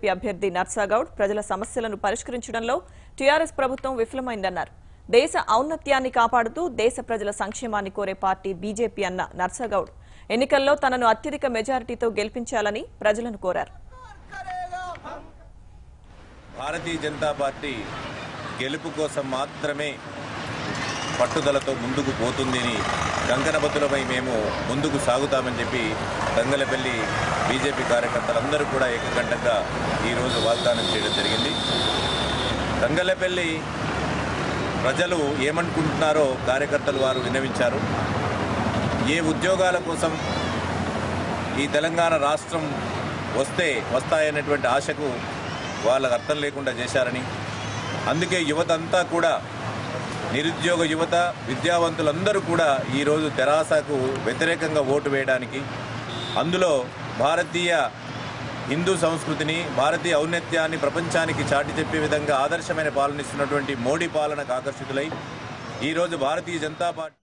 BJP అభ్యర్థి నర్సాగౌడ్ ప్రజల సమస్యలను పరిష్కరించడంలో టీఆర్ఎస్ ప్రభుత్వం విఫలమైందన్నారు దేశ ఔన్నత్యాన్ని కాపాడుతూ దేశ ప్రజల సంక్షేమాన్ని కోరే పార్టీ బీజేపీ అన్న నర్సాగౌడ్ ఎన్నికల్లో తనను అత్యధిక మెజారిటీతో గెలిపించాలని ప్రజలను కోరారు భారతీయ జనతా పార్టీ గెలుపు కోసం మాత్రమే పట్టుదలతో ముందుకు పోతుందని కంకణబద్దులపై మేము ముందుకు సాగుతామని చెప్పి దంగలపల్లి బీజేపీ కార్యకర్తలందరూ కూడా ఏకకంఠంగా ఈరోజు వాగ్దానం చేయడం జరిగింది దంగలపల్లి ప్రజలు ఏమనుకుంటున్నారో కార్యకర్తలు వారు విన్నవించారు ఏ ఉద్యోగాల కోసం ఈ తెలంగాణ రాష్ట్రం వస్తే వస్తాయనేటువంటి ఆశకు వాళ్ళకు అర్థం లేకుండా చేశారని అందుకే యువత అంతా కూడా నిరుద్యోగ యువత విద్యావంతులందరూ కూడా ఈరోజు తెరాసకు వ్యతిరేకంగా ఓటు వేయడానికి అందులో భారతీయ హిందూ సంస్కృతిని భారతీయ ఔన్నత్యాన్ని ప్రపంచానికి చాటి చెప్పే విధంగా ఆదర్శమైన పాలన ఇస్తున్నటువంటి మోడీ పాలనకు ఆకర్షితులై ఈరోజు భారతీయ జనతా పార్టీ